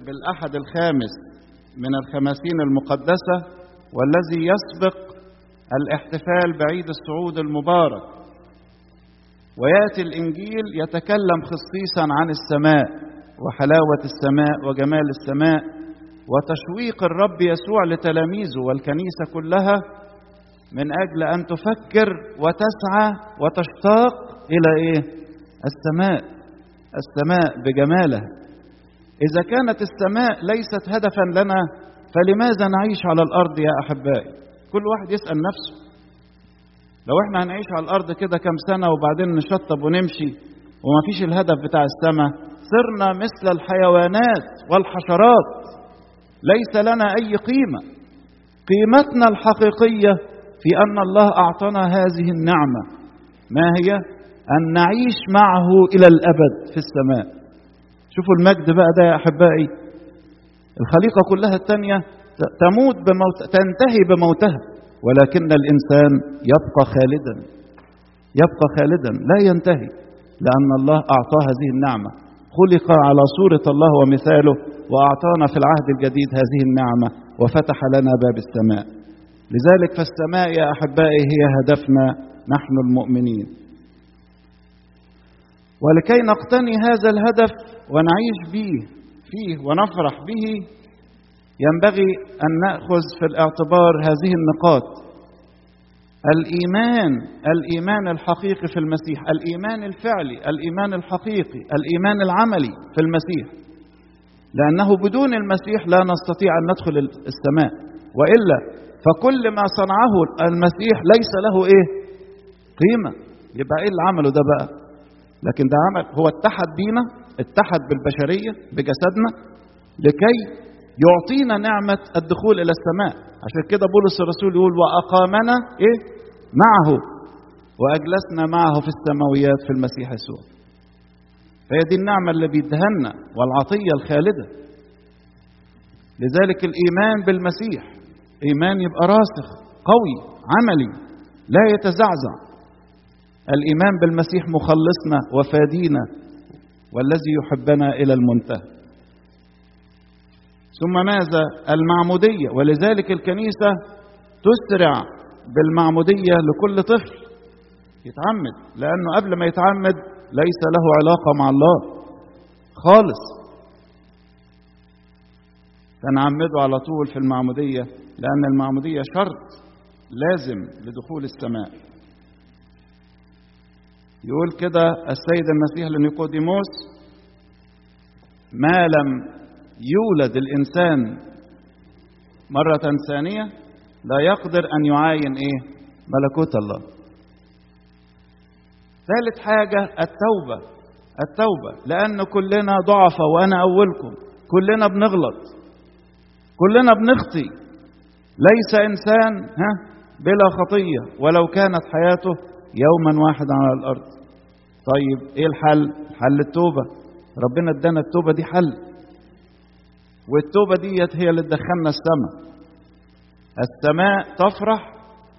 بالأحد الخامس من الخماسين المقدسة والذي يسبق الاحتفال بعيد الصعود المبارك وياتي الانجيل يتكلم خصيصا عن السماء وحلاوه السماء وجمال السماء وتشويق الرب يسوع لتلاميذه والكنيسه كلها من اجل ان تفكر وتسعى وتشتاق الى ايه السماء السماء بجمالها اذا كانت السماء ليست هدفا لنا فلماذا نعيش على الارض يا احبائي كل واحد يسال نفسه لو احنا هنعيش على الارض كده كام سنه وبعدين نشطب ونمشي وما فيش الهدف بتاع السماء صرنا مثل الحيوانات والحشرات ليس لنا اي قيمه قيمتنا الحقيقيه في ان الله اعطانا هذه النعمه ما هي ان نعيش معه الى الابد في السماء شوفوا المجد بقى ده يا احبائي الخليقه كلها الثانيه تموت بموت تنتهي بموتها ولكن الانسان يبقى خالدا يبقى خالدا لا ينتهي لان الله اعطاه هذه النعمه خلق على صوره الله ومثاله واعطانا في العهد الجديد هذه النعمه وفتح لنا باب السماء لذلك فالسماء يا احبائي هي هدفنا نحن المؤمنين ولكي نقتني هذا الهدف ونعيش به فيه ونفرح به ينبغي ان ناخذ في الاعتبار هذه النقاط الايمان الايمان الحقيقي في المسيح الايمان الفعلي الايمان الحقيقي الايمان العملي في المسيح لانه بدون المسيح لا نستطيع ان ندخل السماء والا فكل ما صنعه المسيح ليس له ايه قيمه يبقى ايه اللي عمله ده بقى لكن ده عمل هو اتحد بينا اتحد بالبشريه بجسدنا لكي يعطينا نعمة الدخول إلى السماء عشان كده بولس الرسول يقول وأقامنا إيه معه وأجلسنا معه في السماويات في المسيح يسوع فهي دي النعمة اللي بيدهنا والعطية الخالدة لذلك الإيمان بالمسيح إيمان يبقى راسخ قوي عملي لا يتزعزع الإيمان بالمسيح مخلصنا وفادينا والذي يحبنا إلى المنتهى ثم ماذا المعمودية ولذلك الكنيسة تسرع بالمعمودية لكل طفل يتعمد لأنه قبل ما يتعمد ليس له علاقة مع الله خالص فنعمده على طول في المعمودية لأن المعمودية شرط لازم لدخول السماء يقول كده السيد المسيح لنيقوديموس ما لم يولد الانسان مره ثانيه لا يقدر ان يعاين ايه ملكوت الله ثالث حاجه التوبه التوبه لان كلنا ضعفاء وانا اولكم كلنا بنغلط كلنا بنخطي ليس انسان ها بلا خطيه ولو كانت حياته يوما واحدا على الارض طيب ايه الحل حل التوبه ربنا ادانا التوبه دي حل والتوبة ديت هي اللي تدخلنا السماء السماء تفرح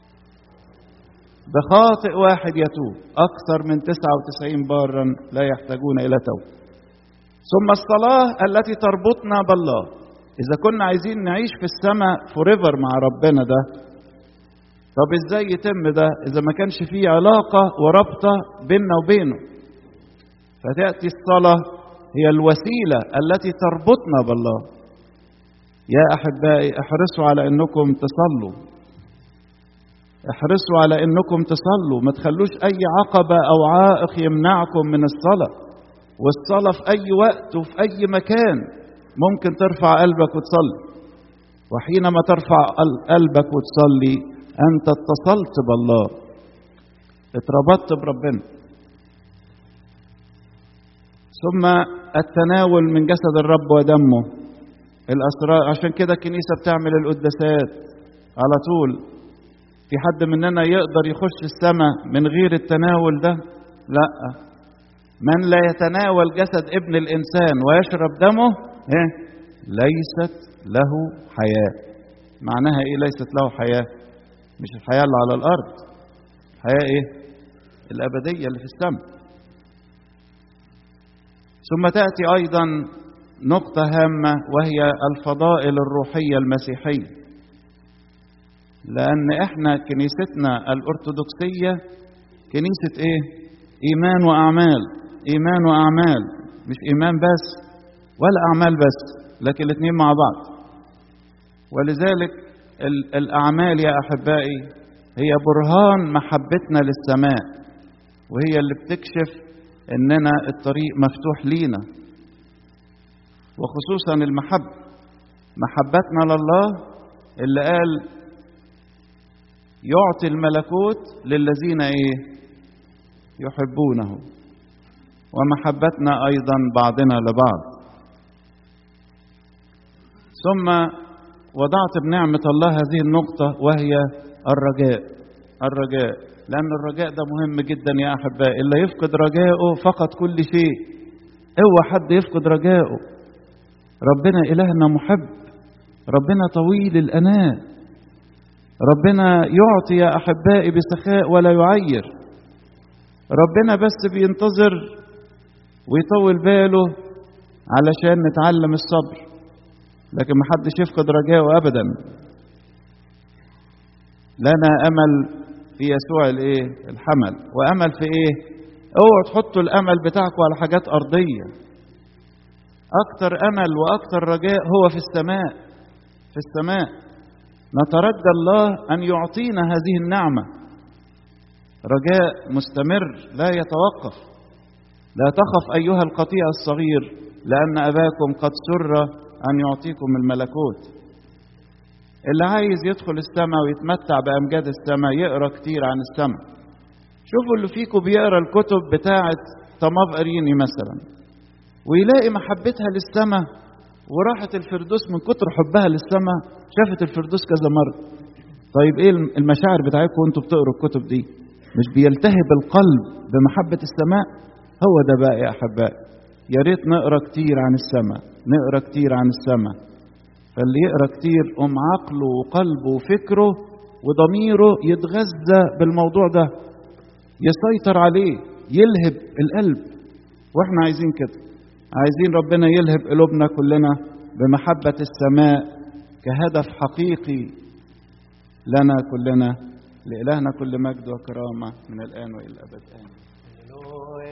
بخاطئ واحد يتوب أكثر من 99 بارا لا يحتاجون إلى توبة ثم الصلاة التي تربطنا بالله إذا كنا عايزين نعيش في السماء فوريفر مع ربنا ده طب إزاي يتم ده إذا ما كانش فيه علاقة وربطة بيننا وبينه فتأتي الصلاة هي الوسيلة التي تربطنا بالله يا احبائي احرصوا على انكم تصلوا احرصوا على انكم تصلوا ما تخلوش اي عقبه او عائق يمنعكم من الصلاه والصلاه في اي وقت وفي اي مكان ممكن ترفع قلبك وتصلي وحينما ترفع قلبك وتصلي انت اتصلت بالله اتربطت بربنا ثم التناول من جسد الرب ودمه الاسرار عشان كده الكنيسه بتعمل القداسات على طول في حد مننا يقدر يخش السماء من غير التناول ده لا من لا يتناول جسد ابن الانسان ويشرب دمه إيه؟ ليست له حياه معناها ايه ليست له حياه مش الحياه اللي على الارض الحياه ايه الابديه اللي في السماء ثم تاتي ايضا نقطة هامة وهي الفضائل الروحية المسيحية لأن إحنا كنيستنا الأرثوذكسية كنيسة إيه؟ إيمان وأعمال إيمان وأعمال مش إيمان بس ولا أعمال بس لكن الاثنين مع بعض ولذلك الأعمال يا أحبائي هي برهان محبتنا للسماء وهي اللي بتكشف إننا الطريق مفتوح لينا وخصوصا المحبة محبتنا لله اللي قال يعطي الملكوت للذين ايه يحبونه ومحبتنا ايضا بعضنا لبعض ثم وضعت بنعمة الله هذه النقطة وهي الرجاء الرجاء لأن الرجاء ده مهم جدا يا أحبائي اللي يفقد رجاءه فقد كل شيء اوعى حد يفقد رجاءه ربنا إلهنا محب ربنا طويل الأناة ربنا يعطي يا أحبائي بسخاء ولا يعير ربنا بس بينتظر ويطول باله علشان نتعلم الصبر لكن محدش يفقد رجاءه أبدا لنا أمل في يسوع الايه الحمل وامل في ايه اوعوا تحطوا الامل بتاعكم على حاجات ارضيه اكتر امل واكتر رجاء هو في السماء في السماء نترجى الله ان يعطينا هذه النعمه رجاء مستمر لا يتوقف لا تخف ايها القطيع الصغير لان اباكم قد سر ان يعطيكم الملكوت اللي عايز يدخل السماء ويتمتع بأمجاد السماء يقرأ كتير عن السماء شوفوا اللي فيكم بيقرأ الكتب بتاعة طماف أريني مثلا ويلاقي محبتها للسماء وراحت الفردوس من كتر حبها للسماء شافت الفردوس كذا مرة طيب ايه المشاعر بتاعتكم وانتوا بتقروا الكتب دي مش بيلتهب القلب بمحبة السماء هو ده بقى يا أحبائي يا ريت نقرا كتير عن السماء نقرا كتير عن السماء فاللي يقرا كتير قوم عقله وقلبه وفكره وضميره يتغذى بالموضوع ده يسيطر عليه يلهب القلب واحنا عايزين كده عايزين ربنا يلهب قلوبنا كلنا بمحبة السماء كهدف حقيقي لنا كلنا لإلهنا كل مجد وكرامة من الآن وإلى الأبد آمين